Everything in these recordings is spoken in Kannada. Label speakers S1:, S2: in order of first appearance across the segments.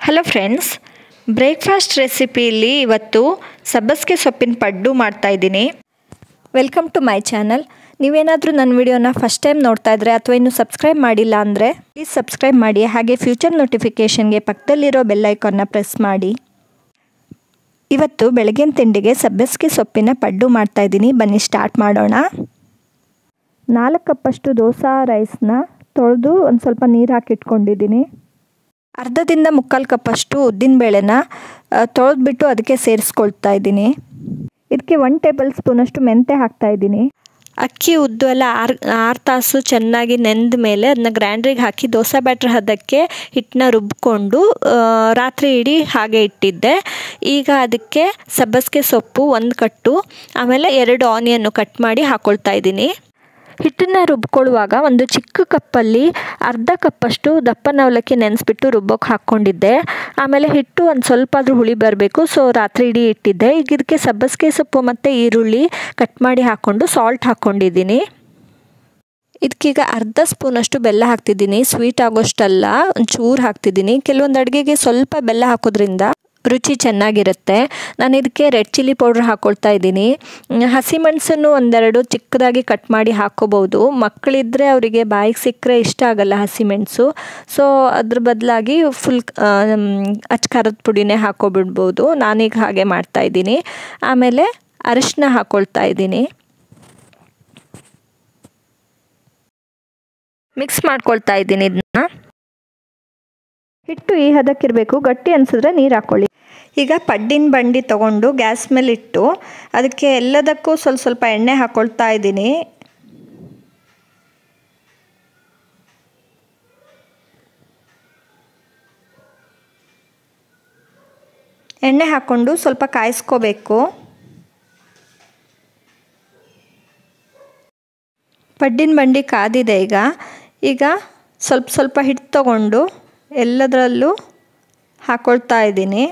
S1: ಹಲೋ ಫ್ರೆಂಡ್ಸ್ ಬ್ರೇಕ್ಫಾಸ್ಟ್ ರೆಸಿಪಿಯಲ್ಲಿ ಇವತ್ತು ಸಬ್ಬಸಿಗೆ ಸೊಪ್ಪಿನ ಪಡ್ಡು ಮಾಡ್ತಾಯಿದ್ದೀನಿ ವೆಲ್ಕಮ್ ಟು ಮೈ ಚಾನಲ್ ನೀವೇನಾದರೂ ನನ್ನ ವಿಡಿಯೋನ ಫಸ್ಟ್ ಟೈಮ್ ನೋಡ್ತಾ ಇದ್ರೆ ಅಥವಾ ಇನ್ನೂ ಸಬ್ಸ್ಕ್ರೈಬ್ ಮಾಡಿಲ್ಲ ಅಂದರೆ ಪ್ಲೀಸ್ ಸಬ್ಸ್ಕ್ರೈಬ್ ಮಾಡಿ ಹಾಗೆ ಫ್ಯೂಚರ್ ನೋಟಿಫಿಕೇಷನ್ಗೆ ಪಕ್ಕದಲ್ಲಿರೋ ಬೆಲ್ಲೈಕನ್ನ ಪ್ರೆಸ್ ಮಾಡಿ ಇವತ್ತು ಬೆಳಗಿನ ತಿಂಡಿಗೆ ಸಬ್ಬಸಿಗೆ ಸೊಪ್ಪಿನ ಪಡ್ಡು ಮಾಡ್ತಾಯಿದ್ದೀನಿ ಬನ್ನಿ ಸ್ಟಾರ್ಟ್ ಮಾಡೋಣ ನಾಲ್ಕು ಕಪ್ಪಷ್ಟು ದೋಸಾ ರೈಸ್ನ ತೊಳೆದು ಒಂದು ಸ್ವಲ್ಪ ನೀರು ಹಾಕಿಟ್ಕೊಂಡಿದ್ದೀನಿ ಅರ್ಧದಿಂದ ಮುಕ್ಕಾಲು ಕಪ್ಪಷ್ಟು ಉದ್ದಿನಬೇಳೆನ ತೊಳೆದ್ಬಿಟ್ಟು ಅದಕ್ಕೆ ಸೇರಿಸ್ಕೊಳ್ತಾ ಇದ್ದೀನಿ ಇದಕ್ಕೆ ಒನ್ ಟೇಬಲ್ ಸ್ಪೂನಷ್ಟು ಮೆಂತೆ ಹಾಕ್ತಾ ಇದ್ದೀನಿ ಅಕ್ಕಿ ಉದ್ದು ಎಲ್ಲ ಆರು ಆರು ತಾಸು ಚೆನ್ನಾಗಿ ನೆಂದ ಮೇಲೆ ಅದನ್ನ ಗ್ರೈಂಡ್ರಿಗೆ ಹಾಕಿ ದೋಸೆ ಬ್ಯಾಟ್ರ್ ಹದಕ್ಕೆ ಹಿಟ್ಟನ್ನ ರುಬ್ಕೊಂಡು ರಾತ್ರಿ ಇಡೀ ಹಾಗೆ ಇಟ್ಟಿದ್ದೆ ಈಗ ಅದಕ್ಕೆ ಸಬ್ಬಸಿಗೆ ಸೊಪ್ಪು ಒಂದು ಕಟ್ಟು ಆಮೇಲೆ ಎರಡು ಆನಿಯನ್ನು ಕಟ್ ಮಾಡಿ ಹಾಕ್ಕೊಳ್ತಾ ಇದ್ದೀನಿ ಹಿಟ್ಟನ್ನು ರುಬ್ಕೊಳ್ಳುವಾಗ ಒಂದು ಚಿಕ್ಕ ಕಪ್ಪಲ್ಲಿ ಅರ್ಧ ಕಪ್ಪಷ್ಟು ದಪ್ಪನ ಅವಲಕ್ಕಿ ನೆನೆಸ್ಬಿಟ್ಟು ರುಬ್ಬೋಕೆ ಹಾಕ್ಕೊಂಡಿದ್ದೆ ಆಮೇಲೆ ಹಿಟ್ಟು ಒಂದು ಸ್ವಲ್ಪ ಆದರೂ ಹುಳಿ ಬರಬೇಕು ಸೊ ರಾತ್ರಿ ಇಡೀ ಇಟ್ಟಿದ್ದೆ ಈಗ ಇದಕ್ಕೆ ಸಬ್ಬಸಿಗೆ ಸೊಪ್ಪು ಮತ್ತು ಈರುಳ್ಳಿ ಕಟ್ ಮಾಡಿ ಹಾಕ್ಕೊಂಡು ಸಾಲ್ಟ್ ಹಾಕ್ಕೊಂಡಿದ್ದೀನಿ ಇದಕ್ಕೀಗ ಅರ್ಧ ಸ್ಪೂನಷ್ಟು ಬೆಲ್ಲ ಹಾಕ್ತಿದ್ದೀನಿ ಸ್ವೀಟ್ ಆಗೋಷ್ಟಲ್ಲ ಒಂಚೂರು ಹಾಕ್ತಿದ್ದೀನಿ ಕೆಲವೊಂದು ಅಡುಗೆಗೆ ಸ್ವಲ್ಪ ಬೆಲ್ಲ ಹಾಕೋದ್ರಿಂದ ರುಚಿ ಚೆನ್ನಾಗಿರುತ್ತೆ ನಾನು ಇದಕ್ಕೆ ರೆಡ್ ಚಿಲ್ಲಿ ಪೌಡ್ರ್ ಹಾಕ್ಕೊಳ್ತಾ ಇದ್ದೀನಿ ಹಸಿಮೆಣಸನ್ನು ಒಂದೆರಡು ಚಿಕ್ಕದಾಗಿ ಕಟ್ ಮಾಡಿ ಹಾಕ್ಕೋಬೋದು ಮಕ್ಕಳಿದ್ದರೆ ಅವರಿಗೆ ಬಾಯಿಗೆ ಸಿಕ್ಕರೆ ಇಷ್ಟ ಆಗಲ್ಲ ಹಸಿಮೆಣಸು ಸೊ ಅದ್ರ ಬದಲಾಗಿ ಫುಲ್ ಅಚ್ಚ ಖಾರದ ಪುಡಿನೇ ಹಾಕ್ಕೊಬಿಡ್ಬೋದು ನಾನೀಗ ಹಾಗೆ ಮಾಡ್ತಾ ಇದ್ದೀನಿ ಆಮೇಲೆ ಅರಿಶಿನ ಹಾಕ್ಕೊಳ್ತಾ ಇದ್ದೀನಿ ಮಿಕ್ಸ್ ಮಾಡ್ಕೊಳ್ತಾ ಇದ್ದೀನಿ ಇದನ್ನ ಹಿಟ್ಟು ಈ ಹದಕ್ಕಿರಬೇಕು ಗಟ್ಟಿ ಅನಿಸಿದ್ರೆ ನೀರು ಹಾಕ್ಕೊಳ್ಳಿ ಈಗ ಪಡ್ಡಿನ ಬಂಡಿ ತೊಗೊಂಡು ಗ್ಯಾಸ್ ಮೇಲೆ ಇಟ್ಟು ಅದಕ್ಕೆ ಎಲ್ಲದಕ್ಕೂ ಸ್ವಲ್ಪ ಸ್ವಲ್ಪ ಎಣ್ಣೆ ಹಾಕ್ಕೊಳ್ತಾ ಇದ್ದೀನಿ ಎಣ್ಣೆ ಹಾಕ್ಕೊಂಡು ಸ್ವಲ್ಪ ಕಾಯಿಸ್ಕೋಬೇಕು ಪಡ್ಡಿನ ಬಂಡಿ ಕಾದಿದೆ ಈಗ ಈಗ ಸ್ವಲ್ಪ ಸ್ವಲ್ಪ ಹಿಟ್ಟು ತಗೊಂಡು ಎಲ್ಲದರಲ್ಲೂ ಹಾಕ್ಕೊಳ್ತಾ ಇದ್ದೀನಿ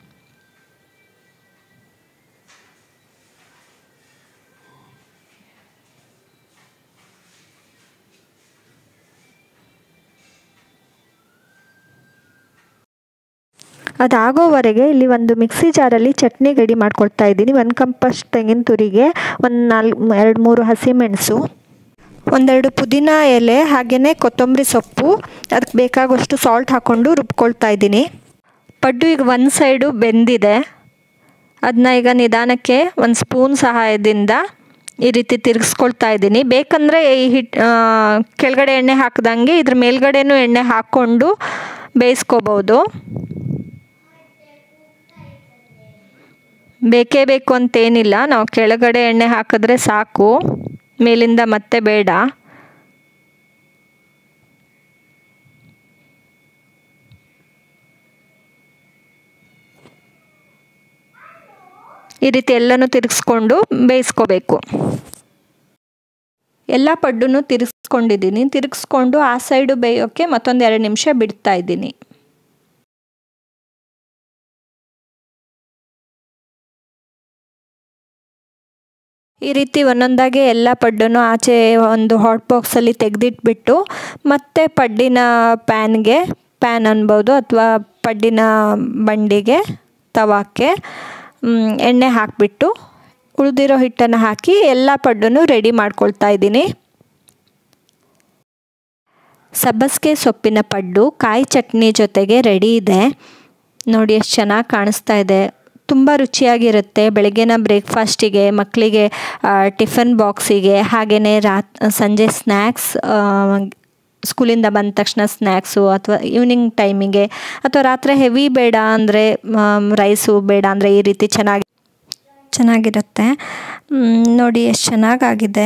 S1: ಅದಾಗೋವರೆಗೆ ಇಲ್ಲಿ ಒಂದು ಮಿಕ್ಸಿ ಜಾರಲ್ಲಿ ಚಟ್ನಿ ರೆಡಿ ಮಾಡ್ಕೊಳ್ತಾ ಇದ್ದೀನಿ ಒಂದು ಕಪ್ಪಷ್ಟು ತೆಂಗಿನ ತುರಿಗೆ ಒಂದು ನಾಲ್ಕು ಎರಡು ಮೂರು ಹಸಿಮೆಣಸು ಒಂದೆರಡು ಪುದೀನ ಎಲೆ ಹಾಗೆಯೇ ಕೊತ್ತಂಬರಿ ಸೊಪ್ಪು ಅದಕ್ಕೆ ಬೇಕಾಗುವಷ್ಟು ಸಾಲ್ಟ್ ಹಾಕ್ಕೊಂಡು ರುಬ್ಕೊಳ್ತಾ ಇದ್ದೀನಿ ಪಡ್ಡು ಈಗ ಒಂದು ಸೈಡು ಬೆಂದಿದೆ ಅದನ್ನ ಈಗ ನಿಧಾನಕ್ಕೆ ಒಂದು ಸ್ಪೂನ್ ಸಹಾಯದಿಂದ ಈ ರೀತಿ ತಿರುಗಿಸ್ಕೊಳ್ತಾ ಇದ್ದೀನಿ ಬೇಕಂದರೆ ಈ ಹಿಟ್ಟು ಕೆಳಗಡೆ ಎಣ್ಣೆ ಹಾಕ್ದಂಗೆ ಇದ್ರ ಮೇಲ್ಗಡೆನೂ ಎಣ್ಣೆ ಹಾಕ್ಕೊಂಡು ಬೇಯಿಸ್ಕೋಬೋದು ಬೇಕೇ ಬೇಕು ಅಂತೇನಿಲ್ಲ ನಾವು ಕೆಳಗಡೆ ಎಣ್ಣೆ ಹಾಕಿದ್ರೆ ಸಾಕು ಮೇಲಿಂದ ಮತ್ತೆ ಬೇಡ ಈ ರೀತಿ ಎಲ್ಲನೂ ತಿರುಗಿಸ್ಕೊಂಡು ಬೇಯಿಸ್ಕೋಬೇಕು ಎಲ್ಲ ಪಡ್ಡನ್ನು ತಿರುಗಿಸ್ಕೊಂಡಿದ್ದೀನಿ ತಿರುಗಿಸ್ಕೊಂಡು ಆ ಸೈಡು ಬೇಯೋಕ್ಕೆ ಮತ್ತೊಂದು ಎರಡು ನಿಮಿಷ ಬಿಡ್ತಾ ಇದ್ದೀನಿ ಈ ರೀತಿ ಒಂದೊಂದಾಗಿ ಎಲ್ಲ ಪಡ್ಡನ್ನು ಆಚೆ ಒಂದು ಹಾಟ್ ಬಾಕ್ಸಲ್ಲಿ ತೆಗೆದಿಟ್ಬಿಟ್ಟು ಮತ್ತೆ ಪಡ್ಡಿನ ಪ್ಯಾನ್ಗೆ ಪ್ಯಾನ್ ಅನ್ಬೋದು ಅಥವಾ ಪಡ್ಡಿನ ಬಂಡಿಗೆ ತವಾಕ್ಕೆ ಎಣ್ಣೆ ಹಾಕಿಬಿಟ್ಟು ಉಳಿದಿರೋ ಹಿಟ್ಟನ್ನು ಹಾಕಿ ಎಲ್ಲ ಪಡ್ಡನ್ನು ರೆಡಿ ಮಾಡ್ಕೊಳ್ತಾ ಇದ್ದೀನಿ ಸಬ್ಬಸಿಗೆ ಸೊಪ್ಪಿನ ಪಡ್ಡು ಕಾಯಿ ಚಟ್ನಿ ಜೊತೆಗೆ ರೆಡಿ ಇದೆ ನೋಡಿ ಎಷ್ಟು ಚೆನ್ನಾಗಿ ಕಾಣಿಸ್ತಾ ಇದೆ ತುಂಬ ರುಚಿಯಾಗಿರುತ್ತೆ ಬೆಳಗ್ಗೆನ ಬ್ರೇಕ್ಫಾಸ್ಟಿಗೆ ಮಕ್ಕಳಿಗೆ ಟಿಫನ್ ಬಾಕ್ಸಿಗೆ ಹಾಗೆಯೇ ರಾತ್ ಸಂಜೆ ಸ್ನ್ಯಾಕ್ಸ್ ಸ್ಕೂಲಿಂದ ಬಂದ ತಕ್ಷಣ ಸ್ನ್ಯಾಕ್ಸು ಅಥವಾ ಈವ್ನಿಂಗ್ ಟೈಮಿಗೆ ಅಥವಾ ರಾತ್ರಿ ಹೆವಿ ಬೇಡ ಅಂದರೆ ರೈಸು ಬೇಡ ಅಂದರೆ ಈ ರೀತಿ ಚೆನ್ನಾಗಿ ಚೆನ್ನಾಗಿರುತ್ತೆ ನೋಡಿ ಎಷ್ಟು ಚೆನ್ನಾಗಾಗಿದೆ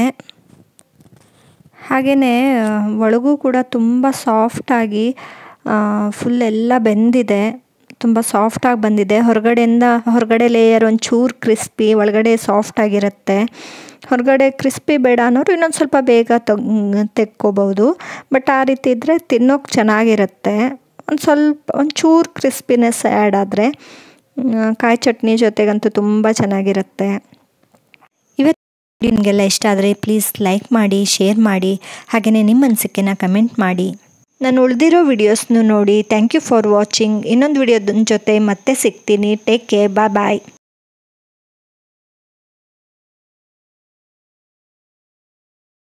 S1: ಹಾಗೆಯೇ ಒಳಗೂ ಕೂಡ ತುಂಬ ಸಾಫ್ಟಾಗಿ ಫುಲ್ ಎಲ್ಲ ಬೆಂದಿದೆ ತುಂಬ ಸಾಫ್ಟಾಗಿ ಬಂದಿದೆ ಹೊರಗಡೆಯಿಂದ ಹೊರಗಡೆ ಲೇಯರ್ ಒಂಚೂರು ಕ್ರಿಸ್ಪಿ ಒಳಗಡೆ ಸಾಫ್ಟಾಗಿರುತ್ತೆ ಹೊರಗಡೆ ಕ್ರಿಸ್ಪಿ ಬೇಡ ಅನ್ನೋರು ಇನ್ನೊಂದು ಸ್ವಲ್ಪ ಬೇಗ ತಗ್ ತೆಕ್ಕೋಬೋದು ಬಟ್ ಆ ರೀತಿ ಇದ್ದರೆ ತಿನ್ನೋಕೆ ಚೆನ್ನಾಗಿರುತ್ತೆ ಒಂದು ಸ್ವಲ್ಪ ಒಂಚೂರು ಕ್ರಿಸ್ಪಿನೆಸ್ ಆ್ಯಡ್ ಆದರೆ ಕಾಯಿ ಚಟ್ನಿ ಜೊತೆಗಂತೂ ತುಂಬ ಚೆನ್ನಾಗಿರುತ್ತೆ ಇವತ್ತು ನಿಮಗೆಲ್ಲ ಇಷ್ಟ ಆದರೆ ಪ್ಲೀಸ್ ಲೈಕ್ ಮಾಡಿ ಶೇರ್ ಮಾಡಿ ಹಾಗೆಯೇ ನಿಮ್ಮ ಅನಿಸಿಕೆನ ಕಮೆಂಟ್ ಮಾಡಿ ನಾನು ಉಳಿದಿರೋ ವಿಡಿಯೋಸ್ನು ನೋಡಿ ಥ್ಯಾಂಕ್ ಯು ಫಾರ್ ವಾಚಿಂಗ್ ಇನ್ನೊಂದು ವಿಡಿಯೋದ ಜೊತೆ ಮತ್ತೆ ಸಿಗ್ತೀನಿ ಟೇಕ್ ಕೇರ್ ಬಾಯ್ ಬಾಯ್